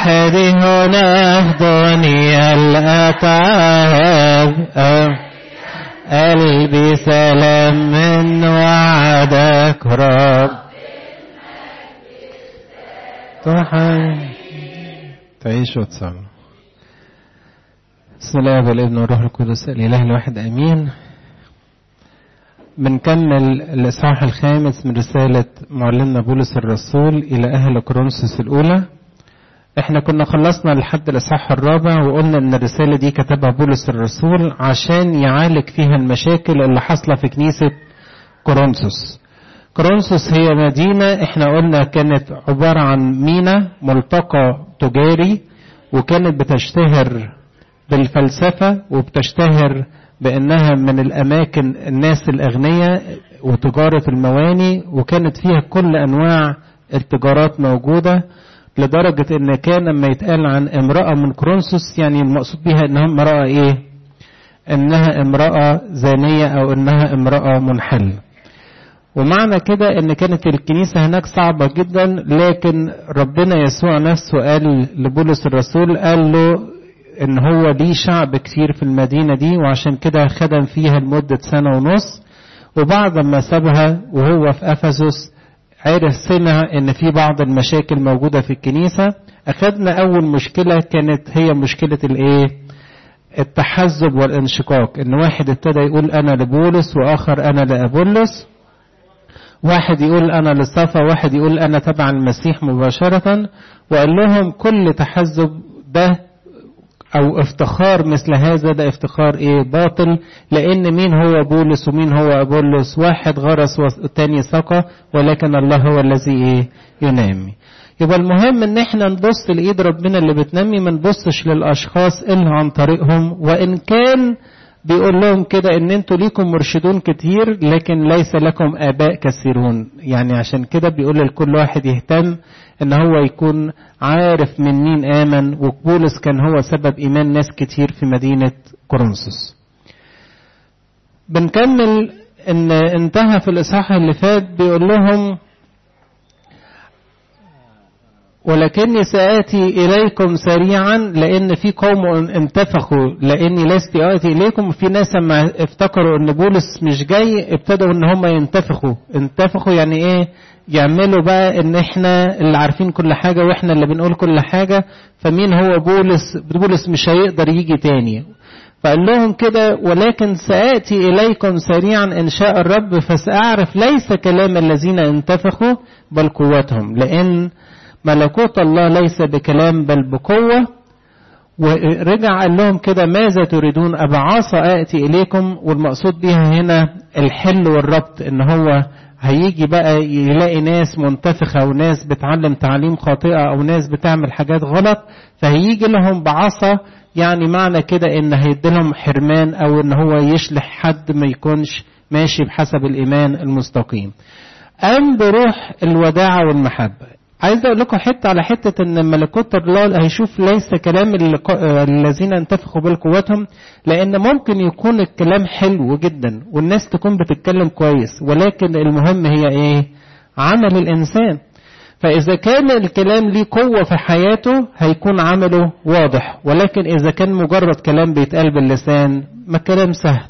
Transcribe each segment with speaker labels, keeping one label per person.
Speaker 1: وحدي هنا في دنيا الأتعاب قلبي سلام من وعدك رب تعيش وتصلي بسم الله والابن والروح القدس الاله الواحد امين بنكمل الاصحاح الخامس من رساله معلمنا بولس الرسول الى اهل كورنثوس الاولى احنا كنا خلصنا لحد الاصحاح الرابع وقلنا ان الرساله دي كتبها بولس الرسول عشان يعالج فيها المشاكل اللي حاصله في كنيسه كورنثوس كورنثوس هي مدينه احنا قلنا كانت عباره عن مينا ملتقى تجاري وكانت بتشتهر بالفلسفه وبتشتهر بانها من الاماكن الناس الاغنياء وتجاره المواني وكانت فيها كل انواع التجارات موجوده لدرجة ان كان لما يتقال عن امرأة من كرونسوس يعني المقصود بها انها امرأة ايه انها امرأة زانية او انها امرأة منحلة ومعنى كده ان كانت الكنيسة هناك صعبة جدا لكن ربنا يسوع نفسه قال لبولس الرسول قال له ان هو ليه شعب كتير في المدينة دي وعشان كده خدم فيها لمدة سنة ونص وبعد ما سابها وهو في افسس عرف سمع ان في بعض المشاكل موجوده في الكنيسه اخذنا اول مشكله كانت هي مشكله الايه التحزب والانشقاق ان واحد ابتدى يقول انا لبولس واخر انا لابولس واحد يقول انا للصفا واحد يقول انا تبع المسيح مباشره وقال لهم كل تحزب ده او افتخار مثل هذا ده افتخار ايه باطل لان مين هو بولس ومين هو ابولس واحد غرس والتاني سقى ولكن الله هو الذي ايه ينامي يبقى المهم ان احنا نبص لايد ربنا اللي بتنمي ما نبصش للاشخاص الا عن طريقهم وان كان بيقول لهم كده ان انتوا ليكم مرشدون كتير لكن ليس لكم اباء كثيرون يعني عشان كده بيقول لكل واحد يهتم ان هو يكون عارف من مين امن وبولس كان هو سبب ايمان ناس كتير في مدينه كورنثوس بنكمل ان انتهى في الاصحاح اللي فات بيقول لهم ولكني سآتي إليكم سريعا لأن في قوم انتفخوا لأني لست آتي إليكم في ناس لما افتكروا إن بولس مش جاي ابتدوا إن هم ينتفخوا انتفخوا يعني إيه يعملوا بقى إن إحنا اللي عارفين كل حاجة وإحنا اللي بنقول كل حاجة فمين هو بولس بولس مش هيقدر يجي تاني فقال لهم كده ولكن سآتي إليكم سريعا إن شاء الرب فسأعرف ليس كلام الذين انتفخوا بل قوتهم لأن ملكوت الله ليس بكلام بل بقوة ورجع قال لهم كده ماذا تريدون أبعاص آتي إليكم والمقصود بها هنا الحل والربط إن هو هيجي بقى يلاقي ناس منتفخة وناس بتعلم تعليم خاطئة أو ناس بتعمل حاجات غلط فهيجي لهم بعصا يعني معنى كده إن هيديلهم حرمان أو إن هو يشلح حد ما يكونش ماشي بحسب الإيمان المستقيم أم بروح الوداعة والمحبة عايز اقول لكم حته على حته ان ملكوت الله هيشوف ليس كلام الذين انتفخوا بالقوتهم لان ممكن يكون الكلام حلو جدا والناس تكون بتتكلم كويس ولكن المهم هي ايه عمل الانسان فاذا كان الكلام ليه قوه في حياته هيكون عمله واضح ولكن اذا كان مجرد كلام بيتقال باللسان ما كلام سهل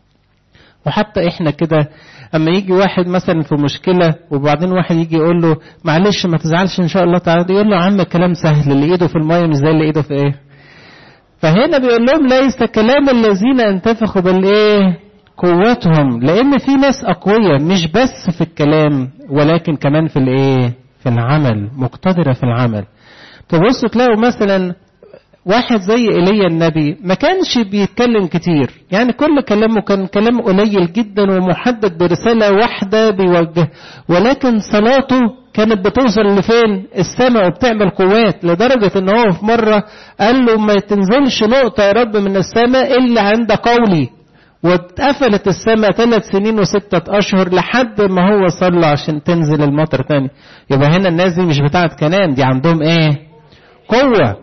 Speaker 1: وحتى احنا كده اما يجي واحد مثلا في مشكله وبعدين واحد يجي يقول له معلش ما تزعلش ان شاء الله تعالى يقول له يا عم كلام سهل اللي ايده في الميه مش زي اللي ايده في ايه فهنا بيقول لهم ليس كلام الذين انتفخوا بالايه قوتهم لان في ناس اقوياء مش بس في الكلام ولكن كمان في الايه في العمل مقتدره في العمل تبصوا تلاقوا مثلا واحد زي ايليا النبي ما كانش بيتكلم كتير يعني كل كلامه كان كلام قليل جدا ومحدد برسالة واحدة بيوجه ولكن صلاته كانت بتوصل لفين السماء وبتعمل قوات لدرجة ان هو في مرة قال له ما تنزلش نقطة يا رب من السماء الا عند قولي واتقفلت السماء ثلاث سنين وستة أشهر لحد ما هو صلى عشان تنزل المطر تاني يبقى هنا الناس دي مش بتاعت كلام دي عندهم ايه قوة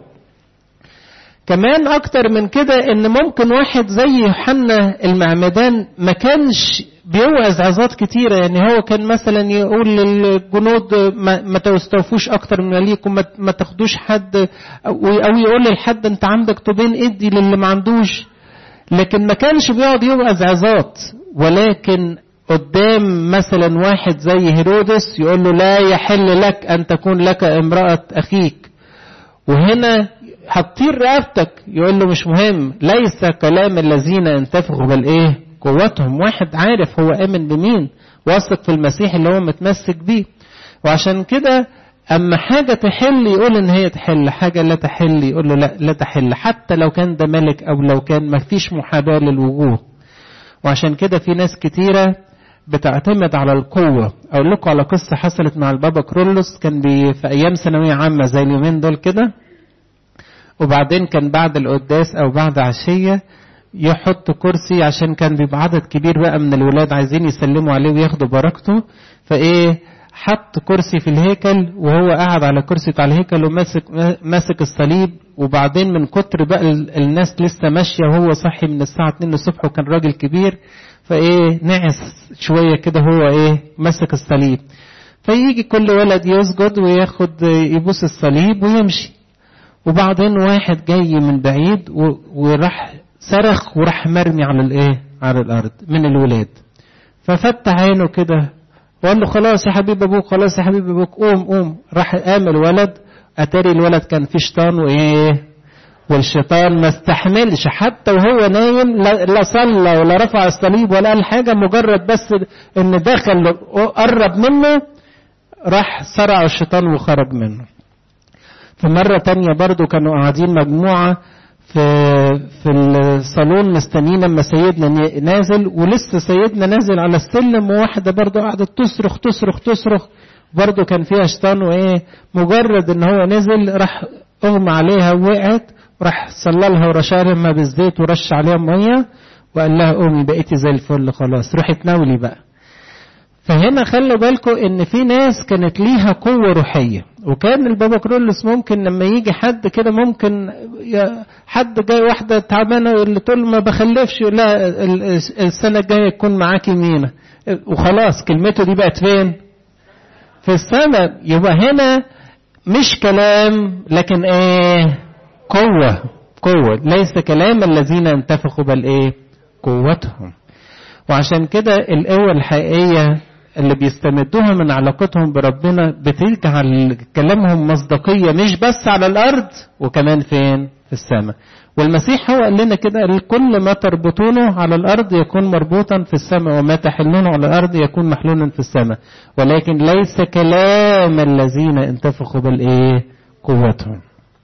Speaker 1: كمان اكتر من كده ان ممكن واحد زي يوحنا المعمدان ما كانش بيوعظ عظات كتيرة يعني هو كان مثلا يقول للجنود ما, ما تستوفوش أكتر من ليكم ما, ما تاخدوش حد أو يقول للحد أنت عندك طوبين ادي للي ما عندوش لكن ما كانش بيقعد يوعظ عظات ولكن قدام مثلا واحد زي هيرودس يقول له لا يحل لك أن تكون لك امرأة أخيك وهنا هتطير رقبتك يقول له مش مهم ليس كلام الذين انتفخوا بل ايه قوتهم واحد عارف هو امن بمين واثق في المسيح اللي هو متمسك بيه وعشان كده اما حاجه تحل يقول ان هي تحل حاجه لا تحل يقول له لا لا تحل حتى لو كان ده ملك او لو كان ما فيش محاباه للوجوه وعشان كده في ناس كتيره بتعتمد على القوة أقول لكم على قصة حصلت مع البابا كرولوس كان بي في أيام ثانوية عامة زي اليومين دول كده وبعدين كان بعد القداس أو بعد عشية يحط كرسي عشان كان بيبقى عدد كبير بقى من الولاد عايزين يسلموا عليه وياخدوا بركته فايه حط كرسي في الهيكل وهو قاعد على كرسي بتاع الهيكل وماسك ماسك الصليب وبعدين من كتر بقى الناس لسه ماشيه وهو صحي من الساعه 2 الصبح وكان راجل كبير فايه نعس شويه كده هو ايه ماسك الصليب فيجي كل ولد يسجد وياخد يبوس الصليب ويمشي وبعدين واحد جاي من بعيد وراح صرخ وراح مرمي على الايه على الارض من الولاد ففتح عينه كده وقال له خلاص يا حبيب ابوك خلاص يا حبيب ابوك قوم قوم راح قام الولد اتاري الولد كان فيه شيطان وايه والشيطان ما استحملش حتى وهو نايم لا صلى ولا رفع الصليب ولا قال حاجه مجرد بس ان دخل قرب منه راح صرع الشيطان وخرج منه في مرة تانية برضو كانوا قاعدين مجموعة في في الصالون مستنيين لما سيدنا نازل ولسه سيدنا نازل على السلم وواحدة برضو قعدت تصرخ تصرخ تصرخ برضو كان فيها شيطان وايه مجرد ان هو نزل راح اغمى عليها ووقعت وراح صلى لها ورشالها بالزيت ورش عليها ميه وقال لها قومي بقيتي زي الفل خلاص روحي تناولي بقى فهنا خلوا بالكم ان في ناس كانت ليها قوة روحية وكان البابا كرولس ممكن لما يجي حد كده ممكن حد جاي واحدة تعبانة اللي تقول ما بخلفش لا السنة الجاية يكون معاكي مينا وخلاص كلمته دي بقت فين في السماء يبقى هنا مش كلام لكن ايه قوة قوة ليس كلام الذين انتفخوا بل ايه قوتهم وعشان كده القوة الحقيقية اللي بيستمدوها من علاقتهم بربنا بتجعل كلامهم مصداقية مش بس على الأرض وكمان فين في السماء والمسيح هو قال لنا كده كل ما تربطونه على الأرض يكون مربوطا في السماء وما تحلونه على الأرض يكون محلولا في السماء ولكن ليس كلام الذين انتفخوا بالإيه قوتهم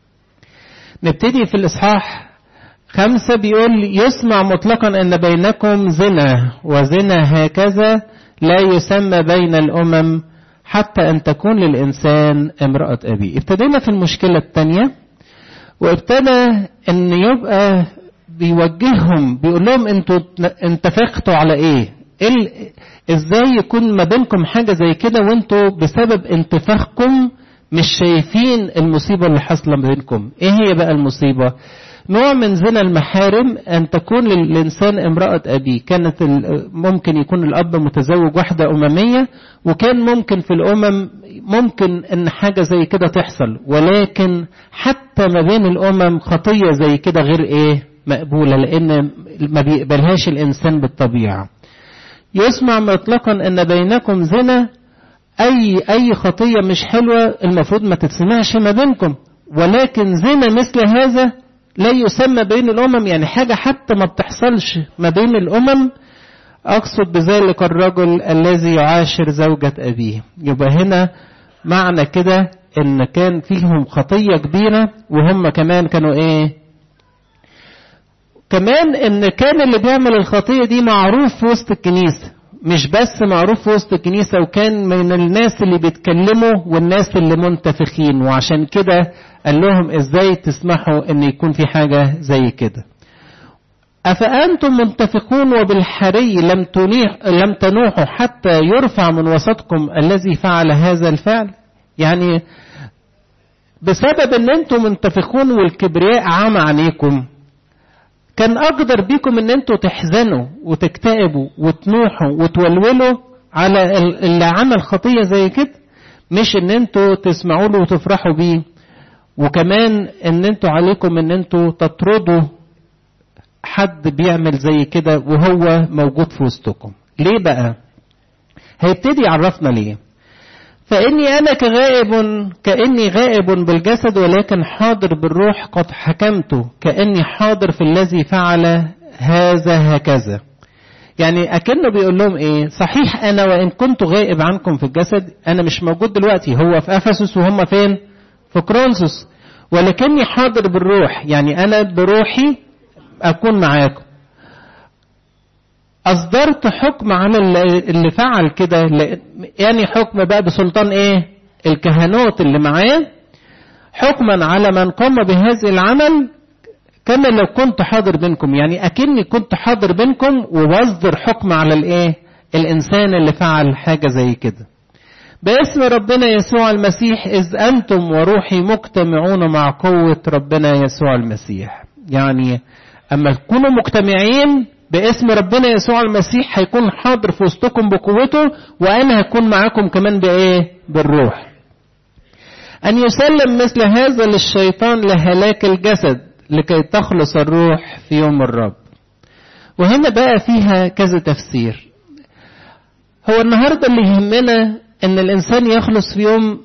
Speaker 1: نبتدي في الإصحاح خمسة بيقول يسمع مطلقا أن بينكم زنا وزنا هكذا لا يسمى بين الأمم حتى أن تكون للإنسان امرأة أبيه ابتدينا في المشكلة الثانية وابتدى أن يبقى بيوجههم بيقول لهم انتوا انتفقتوا على ايه ال... ازاي يكون ما بينكم حاجة زي كده وانتوا بسبب انتفاخكم مش شايفين المصيبة اللي حاصلة بينكم ايه هي بقى المصيبة نوع من زنا المحارم أن تكون للإنسان امرأة أبيه كانت ممكن يكون الأب متزوج واحدة أممية وكان ممكن في الأمم ممكن أن حاجة زي كده تحصل ولكن حتى ما بين الأمم خطية زي كده غير إيه مقبولة لأن ما بيقبلهاش الإنسان بالطبيعة يسمع مطلقا أن بينكم زنا أي أي خطية مش حلوة المفروض ما تتسمعش ما بينكم ولكن زنا مثل هذا لا يسمى بين الأمم يعني حاجة حتى ما بتحصلش ما بين الأمم أقصد بذلك الرجل الذي يعاشر زوجة أبيه يبقى هنا معنى كده إن كان فيهم خطية كبيرة وهم كمان كانوا إيه كمان إن كان اللي بيعمل الخطية دي معروف في وسط الكنيسة مش بس معروف في وسط الكنيسة وكان من الناس اللي بيتكلموا والناس اللي منتفخين وعشان كده قال لهم ازاي تسمحوا ان يكون في حاجة زي كده أفأنتم منتفقون وبالحري لم تنيح لم تنوحوا حتى يرفع من وسطكم الذي فعل هذا الفعل يعني بسبب ان انتم منتفقون والكبرياء عمى عليكم كان أقدر بيكم إن أنتوا تحزنوا وتكتئبوا وتنوحوا وتولولوا على اللي عمل خطية زي كده مش إن أنتوا تسمعوا له وتفرحوا بيه وكمان إن أنتوا عليكم إن أنتوا تطردوا حد بيعمل زي كده وهو موجود في وسطكم ليه بقى هيبتدي يعرفنا ليه فإني أنا كغائب كأني غائب بالجسد ولكن حاضر بالروح قد حكمت كأني حاضر في الذي فعل هذا هكذا يعني أكنه بيقول لهم إيه صحيح أنا وإن كنت غائب عنكم في الجسد أنا مش موجود دلوقتي هو في أفسس وهم فين في كرونسوس ولكني حاضر بالروح يعني أنا بروحي أكون معاكم أصدرت حكم على اللي فعل كده يعني حكم بقى بسلطان إيه الكهنوت اللي معاه حكما على من قام بهذا العمل كما لو كنت حاضر بينكم يعني أكني كنت حاضر بينكم وبصدر حكم على الإيه الإنسان اللي فعل حاجة زي كده باسم ربنا يسوع المسيح إذ أنتم وروحي مجتمعون مع قوة ربنا يسوع المسيح يعني أما تكونوا مجتمعين باسم ربنا يسوع المسيح هيكون حاضر في وسطكم بقوته وأنا هكون معاكم كمان بإيه؟ بالروح. أن يسلم مثل هذا للشيطان لهلاك الجسد لكي تخلص الروح في يوم الرب. وهنا بقى فيها كذا تفسير. هو النهارده اللي يهمنا ان الانسان يخلص في يوم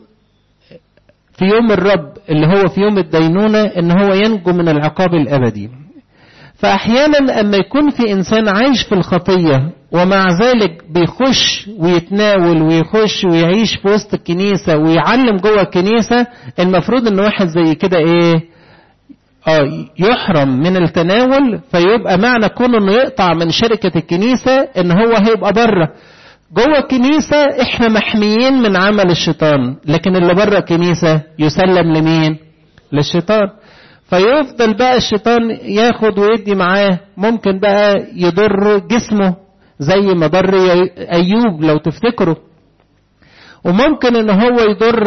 Speaker 1: في يوم الرب اللي هو في يوم الدينونه ان هو ينجو من العقاب الابدي. فأحيانا أما يكون في إنسان عايش في الخطية ومع ذلك بيخش ويتناول ويخش ويعيش في وسط الكنيسة ويعلم جوه الكنيسة المفروض إن واحد زي كده إيه؟ آه يحرم من التناول فيبقى معنى كونه إنه يقطع من شركة الكنيسة إن هو هيبقى بره. جوه الكنيسة إحنا محميين من عمل الشيطان، لكن اللي بره الكنيسة يسلم لمين؟ للشيطان. فيفضل بقى الشيطان ياخد ويدي معاه ممكن بقى يضر جسمه زي ما ضر ايوب لو تفتكروا وممكن ان هو يضر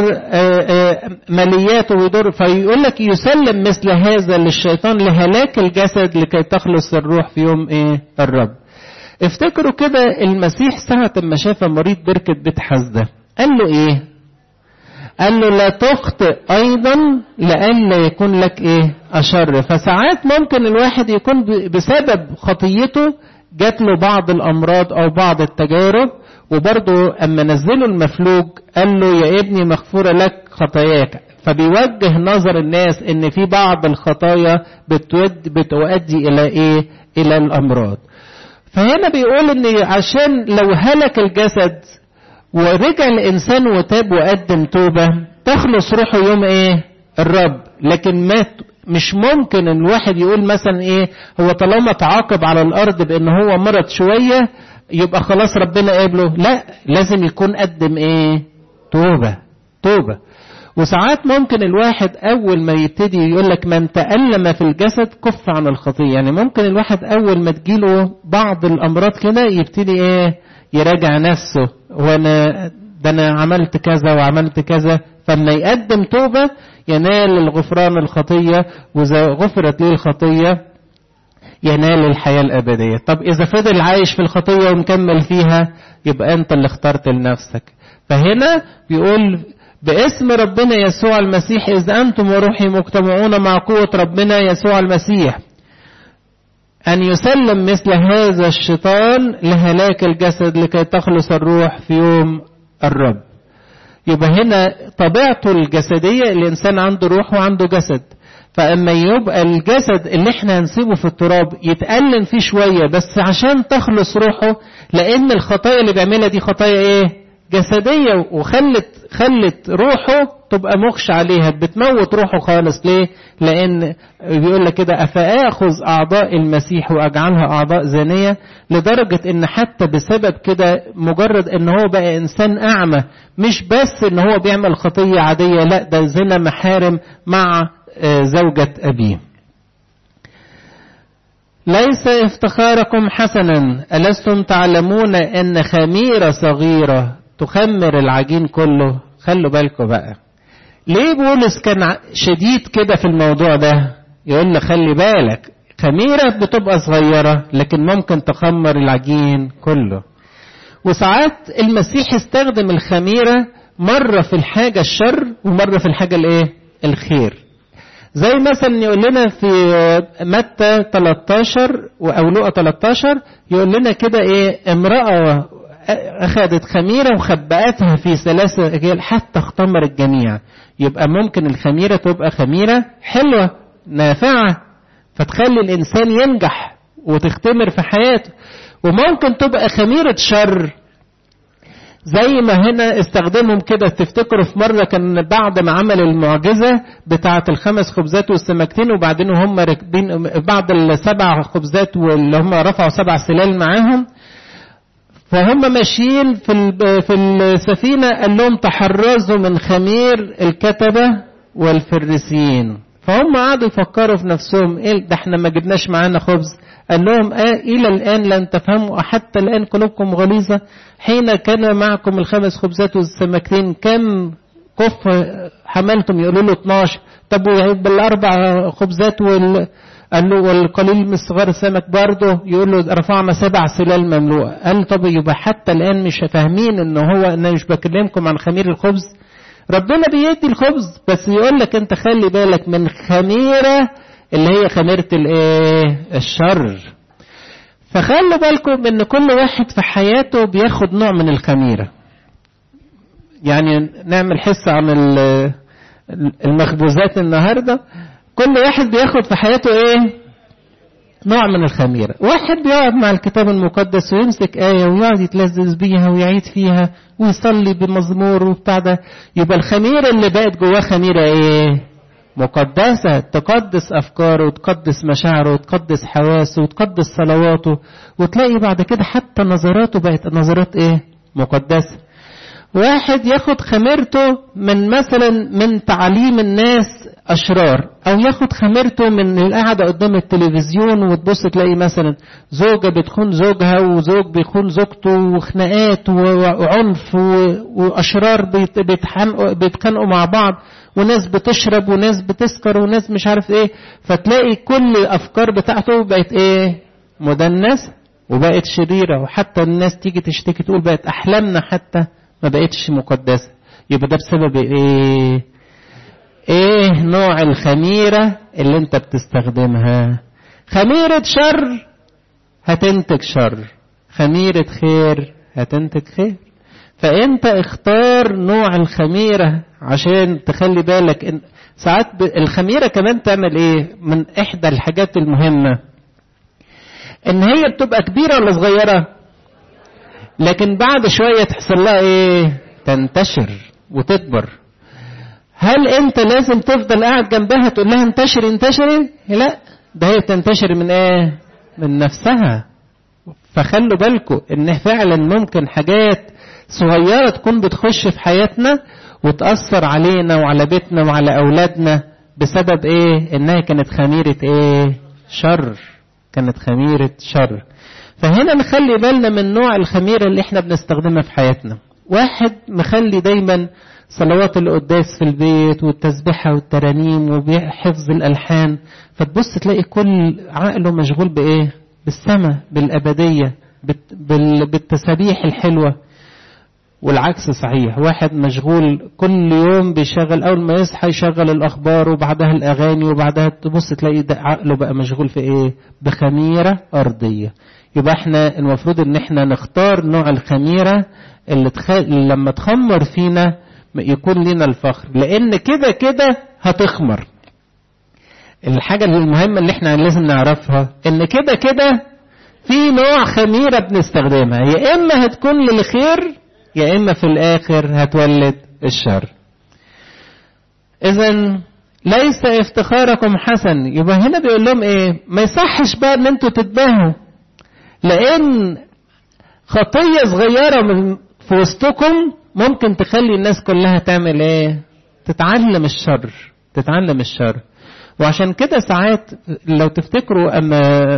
Speaker 1: مالياته ويضر فيقول لك يسلم مثل هذا للشيطان لهلاك الجسد لكي تخلص الروح في يوم ايه الرب افتكروا كده المسيح ساعة ما شاف مريض بركة بيت حزدة قال له ايه قال له لا تخطئ ايضا لئلا يكون لك ايه اشر فساعات ممكن الواحد يكون بسبب خطيته جات له بعض الامراض او بعض التجارب وبرضه اما نزلوا المفلوج قال له يا ابني مغفوره لك خطاياك فبيوجه نظر الناس ان في بعض الخطايا بتود بتؤدي الى ايه الى الامراض فهنا بيقول ان عشان لو هلك الجسد ورجع الانسان وتاب وقدم توبه تخلص روحه يوم ايه الرب لكن ما مش ممكن ان الواحد يقول مثلا ايه هو طالما تعاقب على الارض بان هو مرض شويه يبقى خلاص ربنا قابله لا لازم يكون قدم ايه توبه توبه وساعات ممكن الواحد اول ما يبتدي يقول لك من تألم في الجسد كف عن الخطيه يعني ممكن الواحد اول ما تجيله بعض الامراض كده يبتدي ايه يراجع نفسه وانا ده انا عملت كذا وعملت كذا فلما يقدم توبه ينال الغفران الخطيه واذا غفرت له الخطيه ينال الحياه الابديه طب اذا فضل عايش في الخطيه ومكمل فيها يبقى انت اللي اخترت لنفسك فهنا بيقول باسم ربنا يسوع المسيح إذ أنتم وروحي مجتمعون مع قوة ربنا يسوع المسيح أن يسلم مثل هذا الشيطان لهلاك الجسد لكي تخلص الروح في يوم الرب يبقى هنا طبيعته الجسدية الإنسان عنده روح وعنده جسد فأما يبقى الجسد اللي احنا هنسيبه في التراب يتألم فيه شوية بس عشان تخلص روحه لأن الخطايا اللي بيعملها دي خطايا ايه؟ جسدية وخلت خلت روحه تبقى مخش عليها بتموت روحه خالص ليه؟ لأن بيقول لك كده أفآخذ أعضاء المسيح وأجعلها أعضاء زانية لدرجة إن حتى بسبب كده مجرد إن هو بقى إنسان أعمى مش بس إن هو بيعمل خطية عادية لا ده زنا محارم مع زوجة أبيه. ليس افتخاركم حسنا ألستم تعلمون أن خميرة صغيرة تخمر العجين كله خلوا بالكم بقى ليه بولس كان شديد كده في الموضوع ده يقول له خلي بالك خميرة بتبقى صغيرة لكن ممكن تخمر العجين كله وساعات المسيح استخدم الخميرة مرة في الحاجة الشر ومرة في الحاجة الايه الخير زي مثلا يقول لنا في متى 13 او لقى 13 يقول لنا كده ايه امرأة اخذت خميرة وخبأتها في ثلاثة اجيال حتى اختمر الجميع يبقى ممكن الخميرة تبقى خميرة حلوة نافعة فتخلي الانسان ينجح وتختمر في حياته وممكن تبقى خميرة شر زي ما هنا استخدمهم كده تفتكروا في مرة كان بعد ما عمل المعجزة بتاعة الخمس خبزات والسمكتين وبعدين هم راكبين بعد السبع خبزات واللي هم رفعوا سبع سلال معاهم فهم ماشيين في في السفينة قال لهم تحرزوا من خمير الكتبة والفريسيين فهم قعدوا يفكروا في نفسهم ايه ده احنا ما جبناش معانا خبز قال لهم آه إلى الآن لن تفهموا حتى الآن قلوبكم غليظة حين كان معكم الخمس خبزات والسمكتين كم كف حملتم يقولوا له 12 طب بالأربع خبزات وال قال له والقليل من صغار السمك برضه يقول له رفعنا سبع سلال مملوءة قال طب يبقى حتى الآن مش فاهمين إن هو أنا مش بكلمكم عن خمير الخبز ربنا بيدي الخبز بس يقول لك أنت خلي بالك من خميرة اللي هي خميرة الايه الشر فخلوا بالكم ان كل واحد في حياته بياخد نوع من الخميرة يعني نعمل حصة عن المخبوزات النهاردة كل واحد بياخد في حياته ايه نوع من الخميرة واحد بيقعد مع الكتاب المقدس ويمسك آية ويقعد يتلذذ بيها ويعيد فيها ويصلي بمزمور وبتاع ده يبقى الخميرة اللي بقت جواه خميرة ايه مقدسة تقدس أفكاره وتقدس مشاعره وتقدس حواسه وتقدس صلواته وتلاقي بعد كده حتى نظراته بقت نظرات إيه؟ مقدسة. واحد ياخد خميرته من مثلا من تعليم الناس أشرار أو ياخد خميرته من القعدة قدام التلفزيون وتبص تلاقي مثلا زوجة بتخون زوجها وزوج بيخون زوجته وخناقات وعنف وأشرار بيتخانقوا مع بعض وناس بتشرب وناس بتسكر وناس مش عارف ايه فتلاقي كل الافكار بتاعته بقت ايه مدنسه وبقت شريره وحتى الناس تيجي تشتكي تقول بقت احلامنا حتى ما بقتش مقدسه يبقى ده بسبب ايه ايه نوع الخميره اللي انت بتستخدمها خميره شر هتنتج شر خميره خير هتنتج خير فانت اختار نوع الخميره عشان تخلي بالك ان ساعات الخميره كمان تعمل ايه من احدى الحاجات المهمه ان هي بتبقى كبيره ولا صغيره لكن بعد شويه تحصل لها ايه تنتشر وتكبر هل انت لازم تفضل قاعد جنبها تقول لها انتشري انتشري لا ده هي تنتشر من ايه من نفسها فخلوا بالكم ان فعلا ممكن حاجات صغيرة تكون بتخش في حياتنا وتأثر علينا وعلى بيتنا وعلى أولادنا بسبب إيه؟ إنها كانت خميرة إيه؟ شر. كانت خميرة شر. فهنا نخلي بالنا من نوع الخميرة اللي إحنا بنستخدمها في حياتنا. واحد مخلي دايما صلوات القداس في البيت والتسبيحة والترانيم وحفظ الألحان فتبص تلاقي كل عقله مشغول بإيه؟ بالسماء بالأبدية بالتسابيح الحلوة والعكس صحيح واحد مشغول كل يوم بيشغل اول ما يصحى يشغل الاخبار وبعدها الاغاني وبعدها تبص تلاقي ده عقله بقى مشغول في ايه بخميره ارضيه يبقى احنا المفروض ان احنا نختار نوع الخميره اللي تخ... لما تخمر فينا يكون لنا الفخر لان كده كده هتخمر الحاجه المهمه اللي احنا لازم نعرفها ان كده كده في نوع خميره بنستخدمها يا اما هتكون للخير يا إما في الآخر هتولد الشر إذا ليس افتخاركم حسن يبقى هنا بيقول لهم إيه ما يصحش بقى إن أنتوا تتباهوا لأن خطية صغيرة من في وسطكم ممكن تخلي الناس كلها تعمل إيه تتعلم الشر تتعلم الشر وعشان كده ساعات لو تفتكروا اما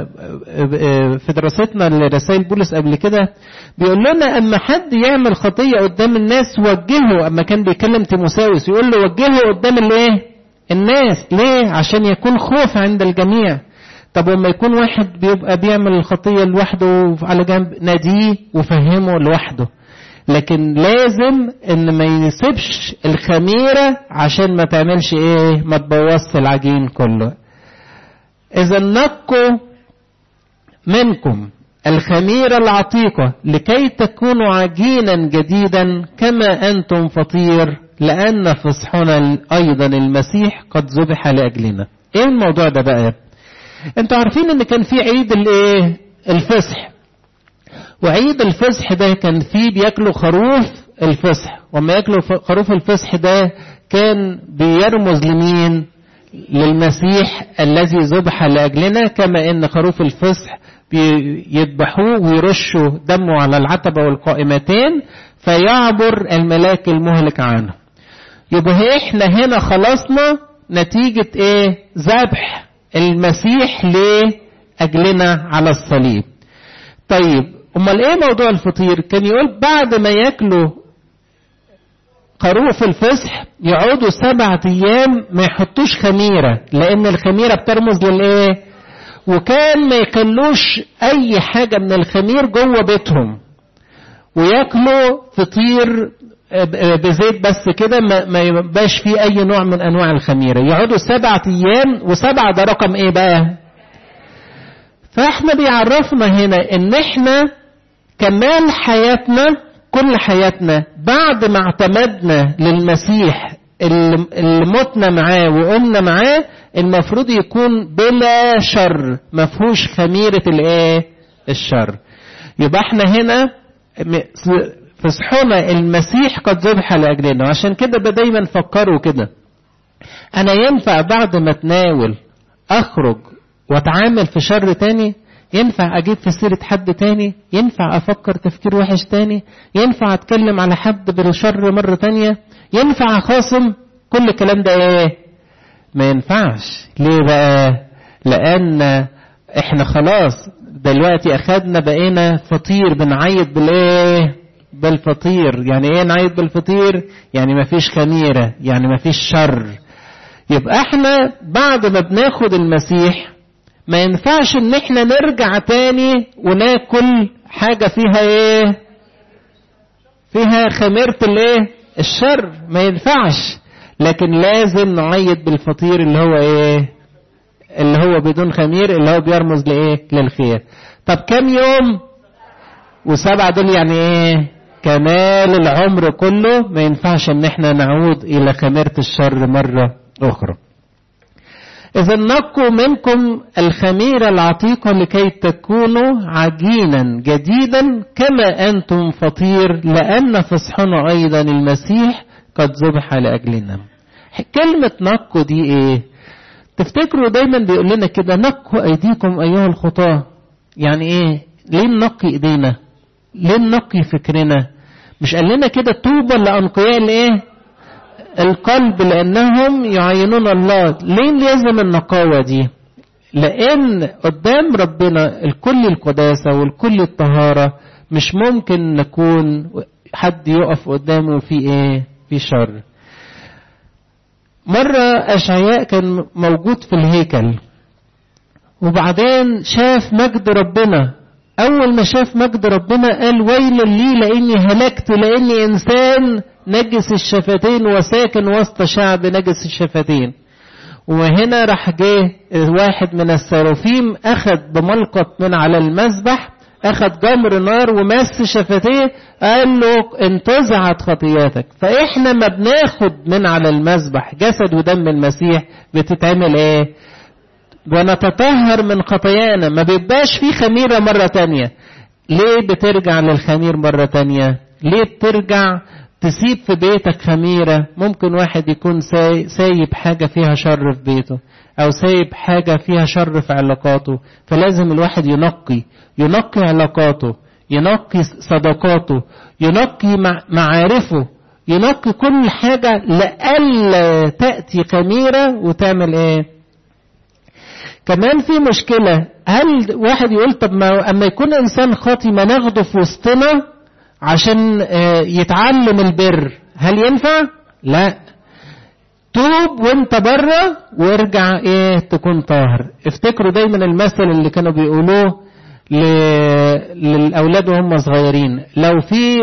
Speaker 1: في دراستنا لرسائل بولس قبل كده بيقول لنا اما حد يعمل خطيه قدام الناس وجهه اما كان بيكلم تيموساوس يقول له وجهه قدام الايه؟ الناس ليه؟ عشان يكون خوف عند الجميع طب لما يكون واحد بيبقى بيعمل الخطية لوحده على جنب ناديه وفهمه لوحده لكن لازم ان ما يسيبش الخميرة عشان ما تعملش ايه ما تبوظش العجين كله اذا نقوا منكم الخميرة العتيقة لكي تكونوا عجينا جديدا كما أنتم فطير لأن فصحنا أيضا المسيح قد ذبح لأجلنا إيه الموضوع ده بقى أنتوا عارفين إن كان في عيد الإيه الفصح وعيد الفصح ده كان فيه بياكلوا خروف الفصح وما ياكلوا خروف الفصح ده كان بيرمز لمين للمسيح الذي ذبح لأجلنا كما إن خروف الفصح يذبحوه ويرشوا دمه على العتبة والقائمتين فيعبر الملاك المهلك عنه يبقى احنا هنا خلصنا نتيجة ايه ذبح المسيح لأجلنا على الصليب طيب امال ايه موضوع الفطير كان يقول بعد ما ياكلوا خروف الفصح يقعدوا سبعة ايام ما يحطوش خميرة لان الخميرة بترمز للايه وكان ما يخلوش اي حاجة من الخمير جوه بيتهم وياكلوا فطير بزيت بس كده ما يبقاش فيه اي نوع من انواع الخميره يقعدوا سبعة ايام وسبعة ده رقم ايه بقى فاحنا بيعرفنا هنا ان احنا كمال حياتنا كل حياتنا بعد ما اعتمدنا للمسيح اللي متنا معاه وقمنا معاه المفروض يكون بلا شر ما فيهوش خميره الايه الشر يبقى احنا هنا فصحنا المسيح قد ذبح لأجلنا عشان كده دايما فكروا كده أنا ينفع بعد ما اتناول أخرج وأتعامل في شر تاني ينفع أجيب في سيرة حد تاني ينفع أفكر تفكير وحش تاني ينفع أتكلم على حد بالشر مرة تانية ينفع أخاصم كل الكلام ده إيه ما ينفعش ليه بقى لأن إحنا خلاص دلوقتي أخدنا بقينا فطير بنعيط بالإيه بالفطير يعني ايه نعيد بالفطير يعني ما فيش خميرة يعني ما فيش شر يبقى احنا بعد ما بناخد المسيح ما ينفعش ان احنا نرجع تاني وناكل حاجة فيها ايه فيها خميرة الايه الشر ما ينفعش لكن لازم نعيد بالفطير اللي هو ايه اللي هو بدون خمير اللي هو بيرمز لايه للخير طب كم يوم وسبعة دول يعني ايه كمال العمر كله ما ينفعش ان احنا نعود الى خميرة الشر مرة اخرى اذا نقوا منكم الخميرة العتيقة لكي تكونوا عجينا جديدا كما انتم فطير لان فصحنا ايضا المسيح قد ذبح لاجلنا كلمة نقوا دي ايه تفتكروا دايما بيقول لنا كده نقوا ايديكم ايها الخطاة يعني ايه ليه ننقي ايدينا ليه ننقي فكرنا مش قال لنا كده طوبى لأنقياء الايه القلب لأنهم يعينون الله ليه لازم النقاوة دي لأن قدام ربنا الكل القداسة والكل الطهارة مش ممكن نكون حد يقف قدامه في ايه في شر مرة أشعياء كان موجود في الهيكل وبعدين شاف مجد ربنا أول ما شاف مجد ربنا قال ويل لي لأني هلكت لأني إنسان نجس الشفتين وساكن وسط شعب نجس الشفتين وهنا راح جه واحد من السرافيم أخذ بملقط من على المذبح أخذ جمر نار ومس شفتيه قال له انتزعت خطياتك فإحنا ما بناخد من على المذبح جسد ودم المسيح بتتعمل إيه ونتطهر من خطايانا ما بيبقاش في خميرة مرة تانية ليه بترجع للخمير مرة تانية ليه بترجع تسيب في بيتك خميرة ممكن واحد يكون سايب حاجة فيها شر في بيته أو سايب حاجة فيها شر في علاقاته فلازم الواحد ينقي ينقي علاقاته ينقي صداقاته ينقي معارفه ينقي كل حاجة لألا تأتي خميرة وتعمل ايه كمان في مشكلة هل واحد يقول طب ما اما يكون انسان خاطي ما ناخده في وسطنا عشان يتعلم البر هل ينفع لا توب وانت بره وارجع ايه تكون طاهر افتكروا دايما المثل اللي كانوا بيقولوه ل... للاولاد وهم صغيرين لو في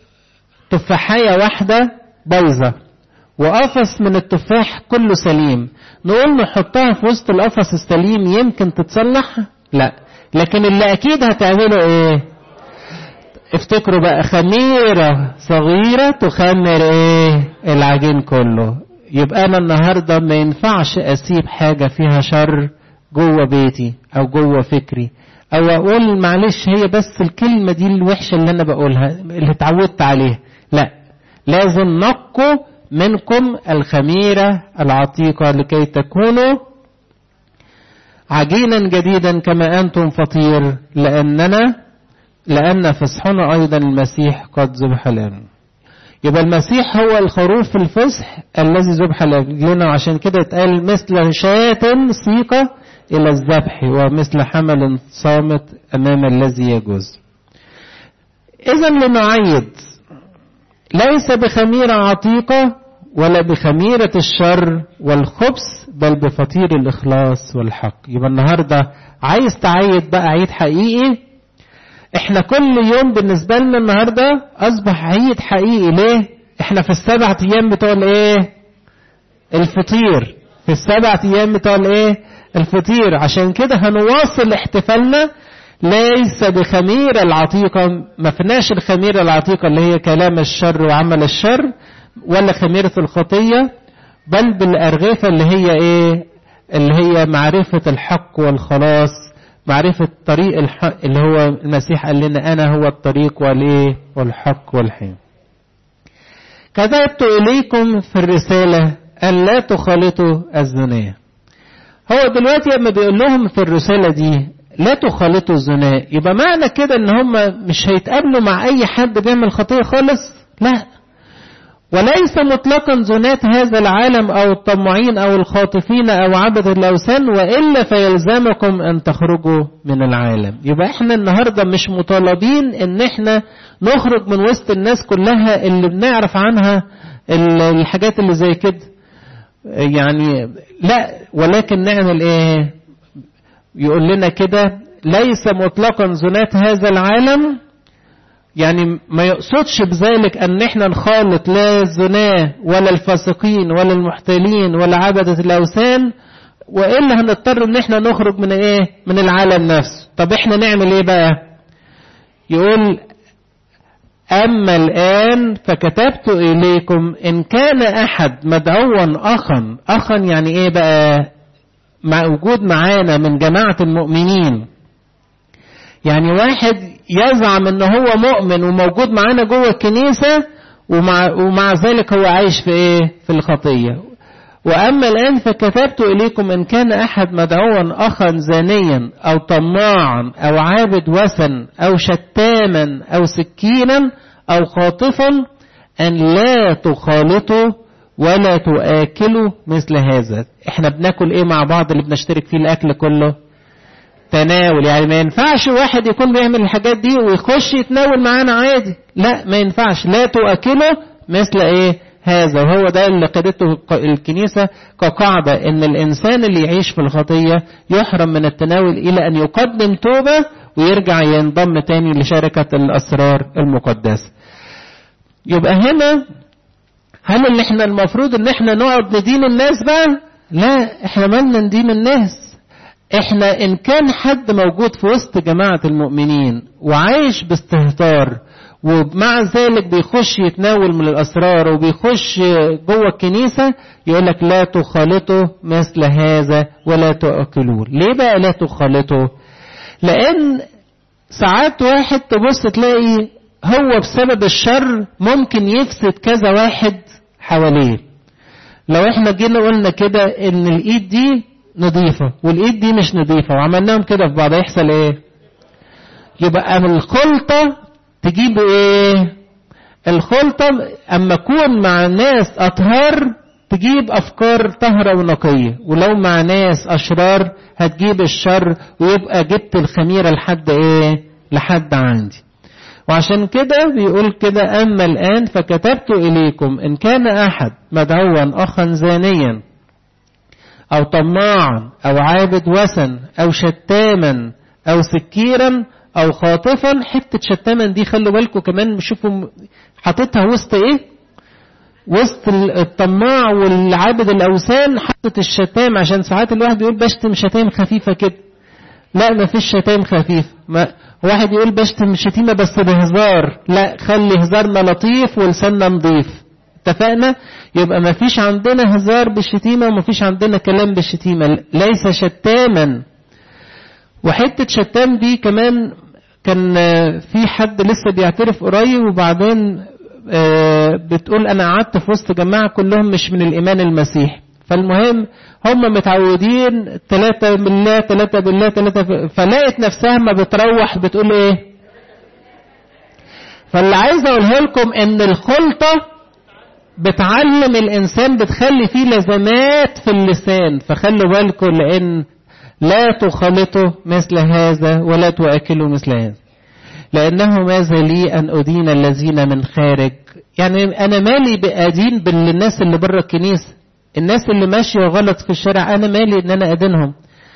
Speaker 1: تفاحية واحدة بايظة وقفص من التفاح كله سليم نقول نحطها في وسط القفص السليم يمكن تتصلح لا لكن اللي اكيد هتعمله ايه افتكروا بقى خميرة صغيرة تخمر ايه العجين كله يبقى انا النهاردة ما ينفعش اسيب حاجة فيها شر جوه بيتي او جوه فكري او اقول معلش هي بس الكلمة دي الوحشة اللي انا بقولها اللي اتعودت عليها لا لازم نقوا منكم الخميرة العتيقة لكي تكونوا عجينا جديدا كما أنتم فطير لأننا لأن فصحنا أيضا المسيح قد ذبح لنا يبقى المسيح هو الخروف الفصح الذي ذبح لنا وعشان كده اتقال مثل شاة سيقة إلى الذبح ومثل حمل صامت أمام الذي يجوز إذا لنعيد ليس بخميرة عتيقة ولا بخميرة الشر والخبث بل بفطير الإخلاص والحق يبقى النهاردة عايز تعيد بقى عيد حقيقي احنا كل يوم بالنسبة لنا النهاردة أصبح عيد حقيقي ليه احنا في السبعة أيام بتوع الايه الفطير في السبعة أيام بتوع الايه الفطير عشان كده هنواصل احتفالنا ليس بخميرة العتيقة ما فيناش الخميرة العتيقة اللي هي كلام الشر وعمل الشر ولا خميرة الخطية بل بالأرغفة اللي هي ايه اللي هي معرفة الحق والخلاص معرفة طريق الحق اللي هو المسيح قال لنا أنا هو الطريق والإيه والحق والحياة كتبت إليكم في الرسالة أن لا تخالطوا الزناة هو دلوقتي لما بيقول لهم في الرسالة دي لا تخالطوا الزنا يبقى معنى كده ان هم مش هيتقابلوا مع اي حد بيعمل خطيه خالص لا وليس مطلقا زنات هذا العالم او الطماعين او الخاطفين او عبد الاوثان والا فيلزمكم ان تخرجوا من العالم يبقى احنا النهارده مش مطالبين ان احنا نخرج من وسط الناس كلها اللي بنعرف عنها الحاجات اللي زي كده يعني لا ولكن نعمل ايه يقول لنا كده ليس مطلقا زنات هذا العالم يعني ما يقصدش بذلك ان احنا نخالط لا الزناة ولا الفاسقين ولا المحتالين ولا عبدة الاوثان والا هنضطر ان احنا نخرج من ايه من العالم نفسه طب احنا نعمل ايه بقى يقول اما الان فكتبت اليكم ان كان احد مدعوا اخا اخا يعني ايه بقى موجود معانا من جماعة المؤمنين يعني واحد يزعم ان هو مؤمن وموجود معانا جوه الكنيسة ومع, ومع ذلك هو عايش في ايه في الخطية واما الان فكتبت اليكم ان كان احد مدعوا اخا زانيا او طماعا او عابد وثن او شتاما او سكينا او خاطفا ان لا تخالطوا ولا تؤكلوا مثل هذا احنا بناكل ايه مع بعض اللي بنشترك فيه الاكل كله تناول يعني ما ينفعش واحد يكون بيعمل الحاجات دي ويخش يتناول معانا عادي لا ما ينفعش لا تؤكلوا مثل ايه هذا وهو ده اللي قادته الكنيسة كقاعدة ان الانسان اللي يعيش في الخطية يحرم من التناول الى ان يقدم توبة ويرجع ينضم تاني لشركة الاسرار المقدسة يبقى هنا هل اللي احنا المفروض ان احنا نقعد ندين الناس بقى لا احنا مالنا ندين الناس احنا ان كان حد موجود في وسط جماعة المؤمنين وعايش باستهتار ومع ذلك بيخش يتناول من الاسرار وبيخش جوه الكنيسة يقول لك لا تخالطوا مثل هذا ولا تأكلوه ليه بقى لا تخالطوا لان ساعات واحد تبص تلاقي هو بسبب الشر ممكن يفسد كذا واحد حواليه لو احنا جينا قلنا كده ان الايد دي نظيفة والايد دي مش نظيفة وعملناهم كده في بعض يحصل ايه يبقى الخلطة تجيب ايه الخلطة اما اكون مع ناس اطهار تجيب افكار طهرة ونقية ولو مع ناس اشرار هتجيب الشر ويبقى جبت الخميرة لحد ايه لحد عندي وعشان كده بيقول كده أما الآن فكتبت إليكم إن كان أحد مدعوا أخا زانيا أو طماعا أو عابد وثن أو شتاما أو سكيرا أو خاطفا حتة شتاما دي خلوا بالكم كمان شوفوا حاططها وسط إيه؟ وسط الطماع والعابد الأوثان حطت الشتام عشان ساعات الواحد بيقول بشتم شتام خفيفة كده لا ما فيش شتام خفيف ما واحد يقول بشتم شتيمة بس بهزار لا خلي هزارنا لطيف ولساننا نضيف اتفقنا يبقى ما فيش عندنا هزار بالشتيمة وما فيش عندنا كلام بالشتيمة ليس شتاما وحتة شتام دي كمان كان في حد لسه بيعترف قريب وبعدين بتقول انا قعدت في وسط جماعة كلهم مش من الايمان المسيحي فالمهم هم متعودين ثلاثة بالله ثلاثة بالله ثلاثة فلقت نفسها ما بتروح بتقول ايه فاللي عايز اقوله لكم ان الخلطة بتعلم الانسان بتخلي فيه لزمات في اللسان فخلوا بالكم لان لا تخلطوا مثل هذا ولا تؤكلوا مثل هذا لأنه ماذا لي أن أدين الذين من خارج يعني أنا مالي بأدين بالناس اللي بره الكنيسة الناس اللي ماشية غلط في الشارع أنا مالي إن أنا أدينهم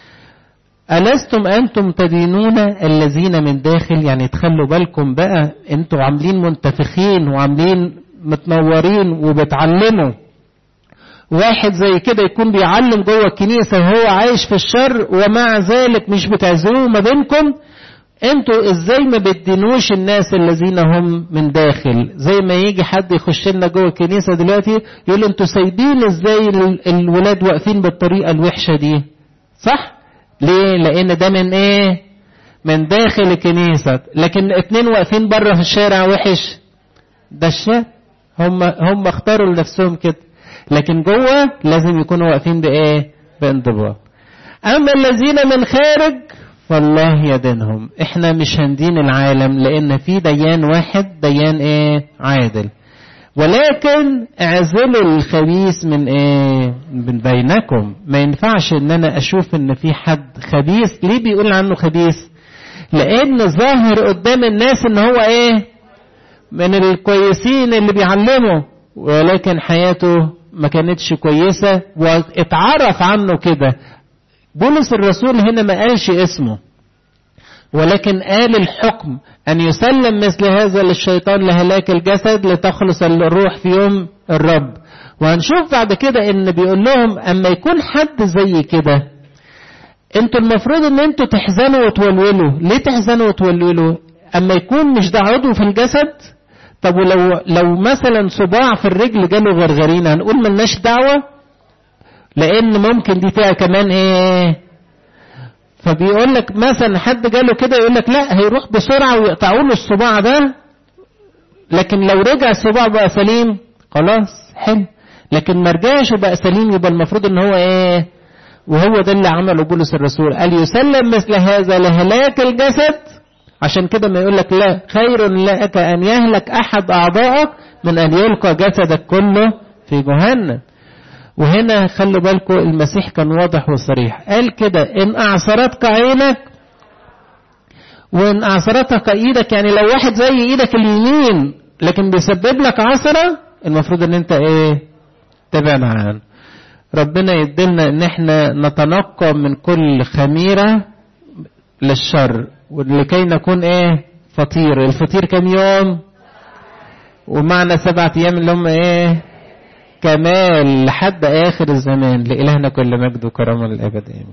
Speaker 1: ألستم أنتم تدينون الذين من داخل يعني تخلوا بالكم بقى أنتم عاملين منتفخين وعاملين متنورين وبتعلموا واحد زي كده يكون بيعلم جوه الكنيسة وهو عايش في الشر ومع ذلك مش بتعزلوه ما بينكم انتوا ازاي ما بتدينوش الناس الذين هم من داخل زي ما يجي حد يخش لنا جوه الكنيسه دلوقتي يقول انتوا سايبين ازاي الولاد واقفين بالطريقه الوحشه دي صح ليه لان ده من ايه من داخل الكنيسه لكن اتنين واقفين بره في الشارع وحش ده الشاب هم هم اختاروا لنفسهم كده لكن جوه لازم يكونوا واقفين بايه بانضباط اما الذين من خارج فالله يدينهم احنا مش هندين العالم لان في ديان واحد ديان ايه عادل ولكن اعزلوا الخبيث من ايه من بينكم ما ينفعش ان انا اشوف ان في حد خبيث ليه بيقول عنه خبيث لان ظاهر قدام الناس ان هو ايه من الكويسين اللي بيعلموا ولكن حياته ما كانتش كويسة واتعرف عنه كده بولس الرسول هنا ما قالش اسمه ولكن قال الحكم أن يسلم مثل هذا للشيطان لهلاك الجسد لتخلص الروح في يوم الرب وهنشوف بعد كده ان بيقول لهم اما يكون حد زي كده انتوا المفروض ان انتوا تحزنوا وتولولوا ليه تحزنوا وتولولوا اما يكون مش ده عضو في الجسد طب ولو لو مثلا صباع في الرجل جاله غرغرين هنقول ملناش دعوه لان ممكن دي فيها كمان ايه فبيقول لك مثلا حد جاله كده يقول لك لا هيروح بسرعه ويقطعوا له الصباع ده لكن لو رجع الصباع بقى سليم خلاص حلو لكن ما رجعش وبقى سليم يبقى المفروض ان هو ايه وهو ده اللي عمله بولس الرسول قال يسلم مثل هذا لهلاك الجسد عشان كده ما يقول لك لا خير لك ان يهلك احد اعضائك من ان يلقى جسدك كله في جهنم وهنا خلوا بالكم المسيح كان واضح وصريح قال كده ان اعصرتك عينك وان اعصرتك ايدك يعني لو واحد زي ايدك اليمين لكن بيسبب لك عثرة المفروض ان انت ايه تبعد عنه ربنا يدلنا ان احنا نتنقى من كل خميرة للشر ولكي نكون ايه فطير الفطير كم يوم ومعنى سبعة ايام اللي هم ايه كمال لحد آخر الزمان لإلهنا كل مجد وكرامة للأبد آمين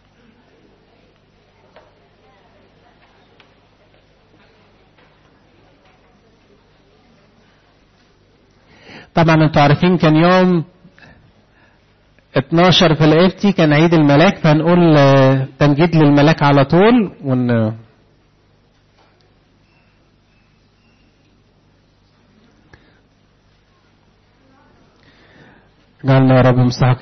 Speaker 1: طبعا انتوا عارفين كان يوم 12 في القفتي كان عيد الملاك فهنقول تمجيد للملاك على طول ون جعلنا يا رب مستحق